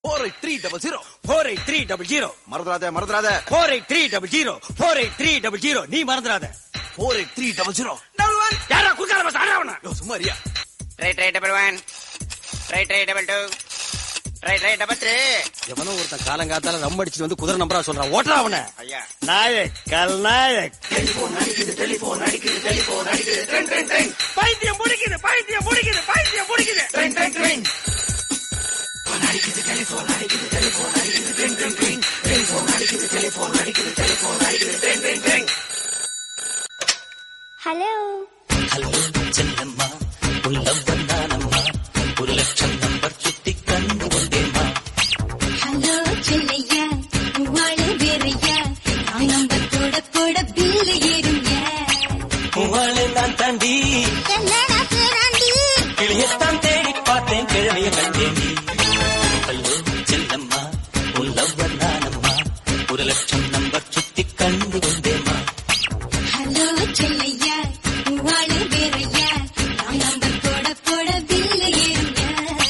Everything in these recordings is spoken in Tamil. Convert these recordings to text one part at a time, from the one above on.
Four eight three double zero four eight three double zero மறந்துடாத மறந்துடாத four eight three double zero four eight three double zero நீ மறந்துடாத four eight three double zero யாரா குறுக்கால பஸ் ஆடாவனா யோ சும்மா அறியா try try double one try try double two try try double three எவனோ ஒருத்தன் காலங்காத்தால ரம் அடிச்சுட்டு வந்து குதிரை நம்பரா சொல்றான் ஓட்டுறா அவன ஐயா நாயக் கல் நாயக் பைத்தியம் முடிக்குது பைத்தியம் முடிக்குது பைத்தியம் முடிக்குது ஹலோ ஹலோ செல்லம்மா உள்ளவன் நானம்மா ஒரு லட்சம் நம்பர் சுத்தி கண்டு கொண்டேம்மா ஹலோ செல்லையா வாழ வேறையா நான் நம்ப போட போட பில்லு ஏறுங்க உவாளை நான் தாண்டி என்னடா பேராண்டி கிளியத்தான் தேடி பார்த்தேன் கிழமைய கண்டேன் ஹலோ செல்லம்மா உள்ளவன் நானம்மா ஒரு லட்சம் நம்பர் சுத்தி கண்டு கொண்டேம்மா ஹலோ செல்லையா வாழ வேறையா நான் நம்ப போட போட பில்லு ஏறுங்க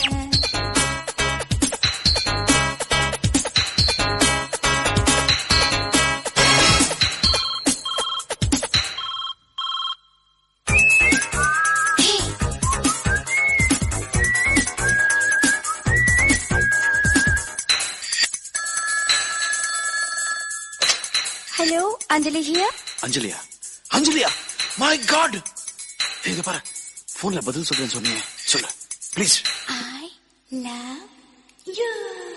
ஹலோ அஞ்சலி ஹியர் அஞ்சலியா அஞ்சலியா மை காட் இங்க பாரு போன்ல பதில் சொல்றேன்னு சொன்னீங்க சொல்லு ப்ளீஸ் I love you.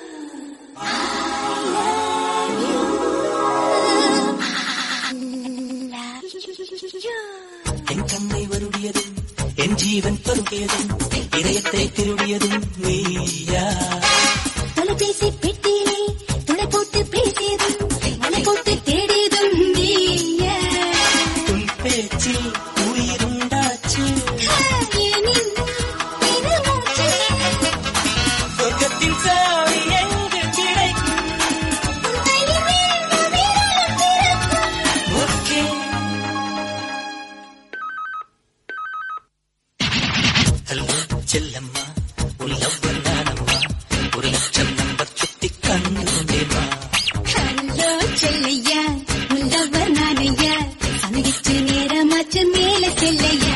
என் கண்ணை வருடியதும் என் ஜீவன் பருகியதும் இதயத்தை திருடியதும் நீயா தொலைபேசி பெட்டியிலே துணை போட்டு பேசியதும் மலை போட்டு தேடியதும் நீயே. உன் பேச்சில் உயிருண்டாச்சு எனினும் இது மூச்சு. சொர்க்கத்தின் சாவி எங்கு கிடைக்கும் உன் கையில் வீழ்ந்த விரலும் திறக்கும். ஓகே ஹலோ செல்லம்மா உன் லவ்வர் நானம்மா ஒரு லட்சம் நம்பர் சுத்தி கண்டு கொண்டேம்மா ஹலோ செல்லையா உள்ளவர் நானையா சந்திச்சு நேரமாச்சு மேல செல்லையா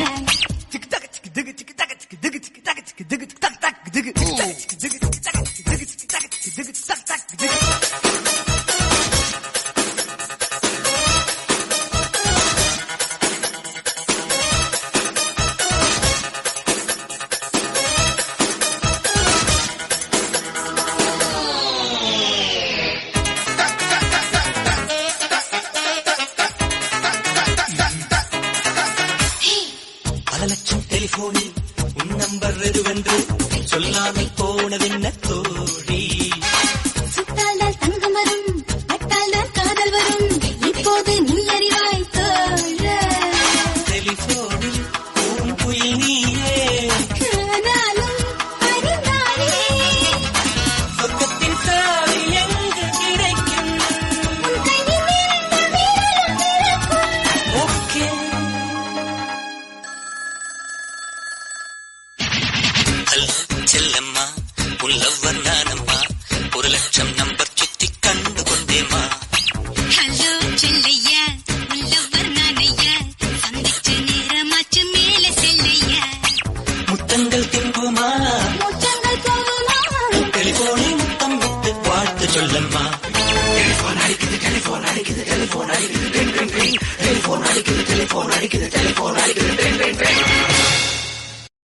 பல லட்சம் டெலிபோனில் உன் நம்பர் எதுவென்று சொல்லாமல் போனதென்ன தோழி சுட்டால் தான் தங்கம் வரும் நட்டால் தான் காதல் வரும் இப்போது நீ அறிவாய் தோழ டெலிபோனில் உன் குயில் நீயே ஆனாலும் அறிந்தாலே சொர்க்கத்தின் சாவி எங்கு கிடைக்கும் உன் கையில் வீழ்ந்த விரலும் திறக்கும். ஓகே ஹலோ செல்லம்மா உன் லவ்வர் நானம்மா ஒரு லட்சம் நம்பர் சுத்தி கண்டு கொண்டேம்மா ஹலோ செல்லையா உள்ளவர் நானையா சந்திச்சு நேரமாச்சு மேல செல்லையா முத்தங்கள் தின்புமா முற்றங்கள் போகுமா டெலிபோனில் முத்தம் விட்டு வாழ்த்து சொல்லம்மா டெலிபோன் அடிக்குது டெலிபோன் அடிக்குது டெலிபோன் அடிக்குது டெலிபோன் அடிக்குது டெலிபோன் அடிக்குது டெலிபோன் அடிக்குது